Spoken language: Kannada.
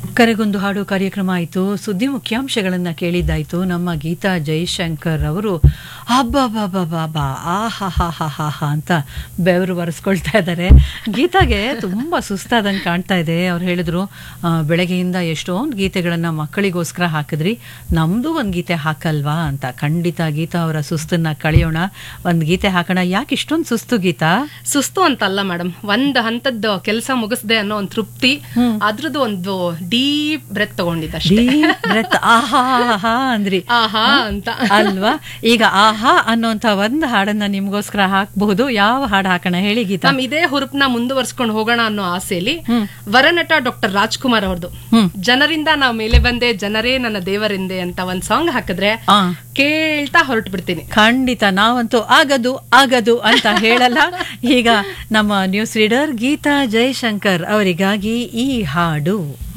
ಕರೆಗೊಂದು ಹಾಡು ಕಾರ್ಯಕ್ರಮ ಆಯಿತು ಸುದ್ದಿ ಮುಖ್ಯಾಂಶಗಳನ್ನು ಕೇಳಿದ್ದಾಯಿತು ನಮ್ಮ ಗೀತಾ ಜೈಶಂಕರ್ ಅವರು ಅಬ್ಬಬ್ಬಬ್ಬಬ್ಬಾ ಆಹಾ ಹಾ ಹಾ ಹಾ ಹಾ ಅಂತ ಬೆವರು ಒರೆಸ್ಕೊಳ್ತಾ ಇದ್ದಾರೆ ಗೀತಾಗೆ ತುಂಬ ಸುಸ್ತಾದಂಗೆ ಕಾಣ್ತಾ ಇದೆ ಅವ್ರು ಹೇಳಿದ್ರು ಆ, ಬೆಳಗ್ಗೆಯಿಂದ ಎಷ್ಟೊಂದು ಗೀತೆಗಳನ್ನು ಮಕ್ಕಳಿಗೋಸ್ಕರ ಹಾಕಿದ್ರಿ ನಮ್ಮದು ಒಂದು ಗೀತೆ ಹಾಕಲ್ವಾ ಅಂತ ಖಂಡಿತ ಗೀತಾ ಅವರ ಸುಸ್ತನ್ನ ಕಳೆಯೋಣ ಒಂದು ಗೀತೆ ಹಾಕೋಣ ಯಾಕೆ ಇಷ್ಟೊಂದು ಸುಸ್ತು ಗೀತಾ ಸುಸ್ತು ಅಂತಲ್ಲ ಮೇಡಮ್ ಒಂದ್ ಹಂತದ ಕೆಲಸ ಮುಗಿಸ್ದೆ ಅನ್ನೋ ಒಂದು ತೃಪ್ತಿ ಅದ್ರದ್ದು ಒಂದು ಡೀಪ್ ಬ್ರೆತ್ ತಗೊಂಡಿದ್ದಷ್ಟೇ Deep breath. ಆಹಾ ಆಹಾ ಅಂದ್ರಿ ಆಹಾ ಅಂತ ಅಲ್ವಾ ಈಗ ಆಹಾ ಅನ್ನೋಂತ ಒಂದು ಹಾಡನ್ನ ನಿಮ್ಗೋಸ್ಕರ ಹಾಕಬಹುದು ಯಾವ ಹಾಡು ಹಾಕೋಣ ಹೇಳಿ ಗೀತಾ ನಮ್ ಇದೇ ಹುರುಪ್ನ ಮುಂದುವರ್ಸ್ಕೊಂಡು ಹೋಗೋಣ ಅನ್ನೋ ಆಸೆಯಲ್ಲಿ ವರನಟ ಡಾಕ್ಟರ್ ರಾಜ್ಕುಮಾರ್ ಅವ್ರದ್ದು ಜನರಿಂದ ನಾವ್ ಮೇಲೆ ಬಂದೆ ಜನರೇ ನನ್ನ ದೇವರೆಂದೆ ಅಂತ ಒಂದ್ ಸಾಂಗ್ ಹಾಕಿದ್ರೆ ಆ ಕೇಳ್ತಾ ಹೊರಟು ಬಿಡ್ತೀನಿ ಖಂಡಿತ ನಾವಂತೂ ಆಗದು ಆಗದು ಅಂತ ಹೇಳಲ್ಲ ಈಗ ನಮ್ಮ ನ್ಯೂಸ್ ರೀಡರ್ ಗೀತಾ ಜಯಶಂಕರ್ ಅವರಿಗಾಗಿ ಈ ಹಾಡು